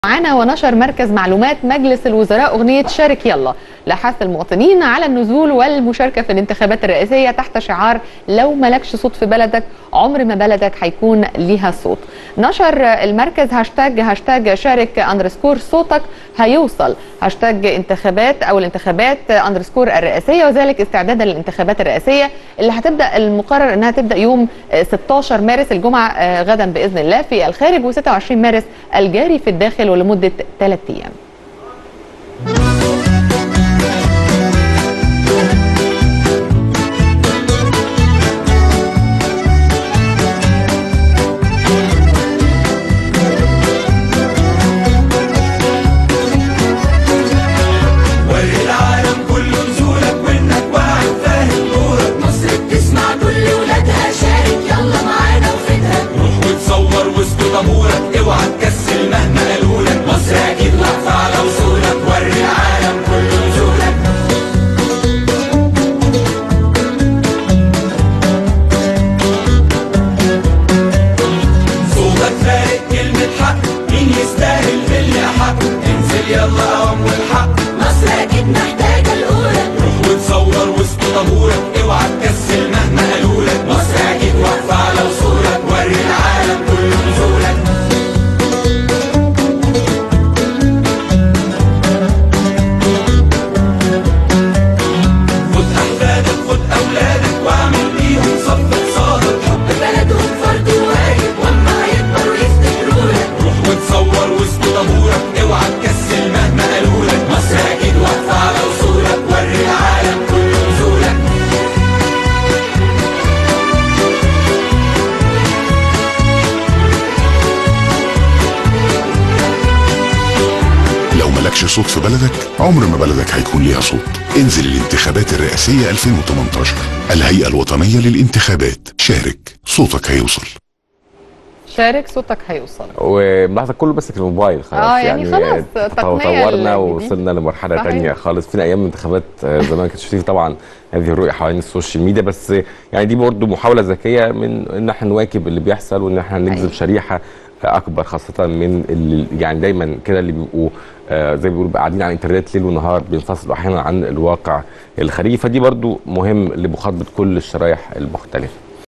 معانا ونشر مركز معلومات مجلس الوزراء أغنية شارك يلا لحث المواطنين على النزول والمشاركة في الانتخابات الرئاسية تحت شعار لو ملكش صوت في بلدك عمر ما بلدك هيكون ليها صوت نشر المركز هاشتاج هاشتاج شارك اندرسكور صوتك هيوصل هاشتاج انتخابات أو الانتخابات اندرسكور الرئاسية وذلك استعدادا للانتخابات الرئاسية اللي هتبدأ المقرر أنها تبدأ يوم 16 مارس الجمعة غدا بإذن الله في الخارج و26 مارس الجاري في الداخل ولمدة ثلاث أيام وري العالم كله نزولك وانك واعي وفاهم دورك مصر بتسمع كل ولادها شارك يلا معانا وفدها روح وتصور وسط طابورك اوعى تكسل مهما قالولك مصر اكيد واقفه على وصولك وري العالم كله نزولك صوتك فارق كلمة حق مين يستاهل باللي حق انزل يلا قوم والحق مصر اكيد محتاجة الأولى روح وتصور وسط طابورك اوعى تكسل مهما قالولك مصر اكيد واقفه على وصولك وري العالم كله نزولك خد احفادك خد اولادك واعمل بيهم صف قصادك حب بلدهم فرض وواجب واما هيكبروا يفتكروا لك روح وتصور وسط طابورك اوعى تكسل مهما قالولك مصر اكيد واقفه على وصولك وري العالم كله نزولك لو ملكش صوت في بلدك عمر ما بلدك هيكون ليها صوت انزل الانتخابات الرئاسية 2018 الهيئة الوطنية للانتخابات شارك صوتك هيوصل شارك صوتك هيوصل وملاحظه كله ماسك الموبايل خلاص آه، يعني خلاص، التقنية تطورنا الجديدة. ووصلنا لمرحله صحيح. تانية خالص فينا ايام الانتخابات آه، زمان كنت شايفين طبعا هذه الرؤيه حوالين السوشيال ميديا بس يعني دي برضه محاوله ذكيه من ان احنا نواكب اللي بيحصل وان احنا نجذب أيوة. شريحه اكبر خاصه من اللي يعني دايما كده اللي بيبقوا آه، زي ما بيقولوا قاعدين على الانترنت ليل ونهار بينفصلوا احيانا عن الواقع الخارجي فدي برضو مهم لمخاطبه كل الشرايح المختلفه